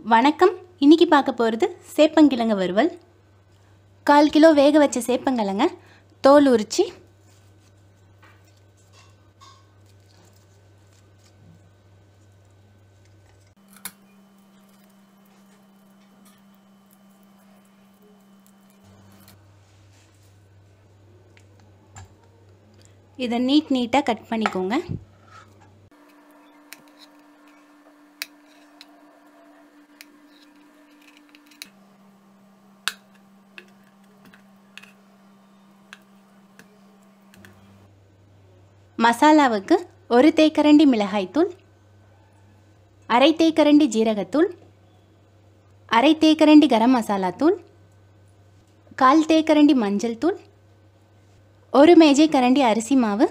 வணக்கம் இன்னைக்கு பார்க்க போகிறது சேப்பங்கிழங்கு வறுவல் கால் கிலோ வேக வச்ச சேப்பங்கிழங்க தோல் உரித்து இதை நீட் நீட்டாக கட் பண்ணிக்கோங்க மசாலாவுக்கு ஒரு தேக்கரண்டி மிளகாய்த்தூள் அரை தேக்கரண்டி ஜீரகத்தூள் அரை தேக்கரண்டி கரம் மசாலா தூள் கால் தேக்கரண்டி மஞ்சள் தூள் ஒரு மேஜை கரண்டி அரிசி மாவு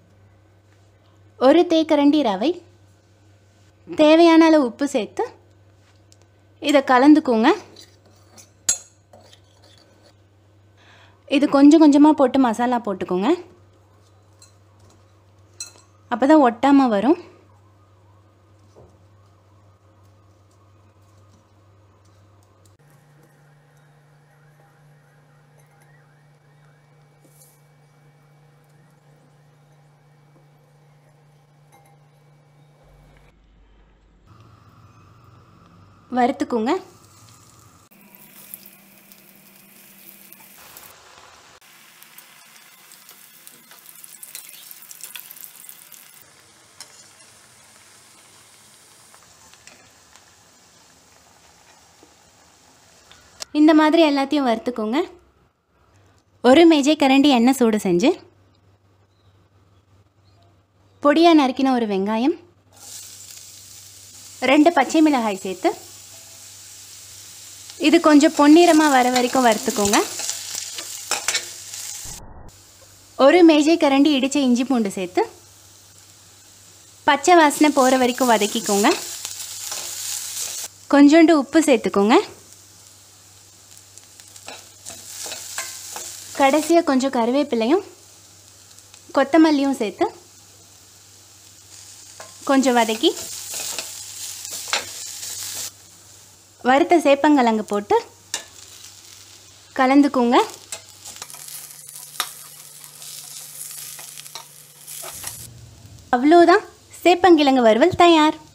ஒரு தேக்கரண்டி ரவை தேவையான அளவு உப்பு சேர்த்து இதை கலந்துக்கோங்க இது கொஞ்சம் கொஞ்சமாக போட்டு மசாலா போட்டுக்கோங்க அப்போ தான் ஒட்டாமல் வரும் வறுத்துக்கோங்க இந்த மாதிரி எல்லாத்தையும் வறுத்துக்கோங்க ஒரு மேஜை கரண்டி எண்ணெய் சூடு செஞ்சு பொடியாக நறுக்கின ஒரு வெங்காயம் ரெண்டு பச்சை மிளகாய் சேர்த்து இது கொஞ்சம் பொன்னிறமாக வர வரைக்கும் வறுத்துக்கோங்க ஒரு மேஜை கரண்டி இடித்த இஞ்சி பூண்டு சேர்த்து பச்சை வாசனை போகிற வரைக்கும் வதக்கிக்கோங்க கொஞ்சோண்டு உப்பு சேர்த்துக்கோங்க கடைசியாக கொஞ்சம் கருவேப்பிலையும் கொத்தமல்லியும் சேர்த்து கொஞ்சம் வதக்கி வறுத்த சேப்பங்கிழங்கு போட்டு கலந்துக்குங்க அவ்வளோதான் சேப்பங்கிழங்கு வறுவல் தயார்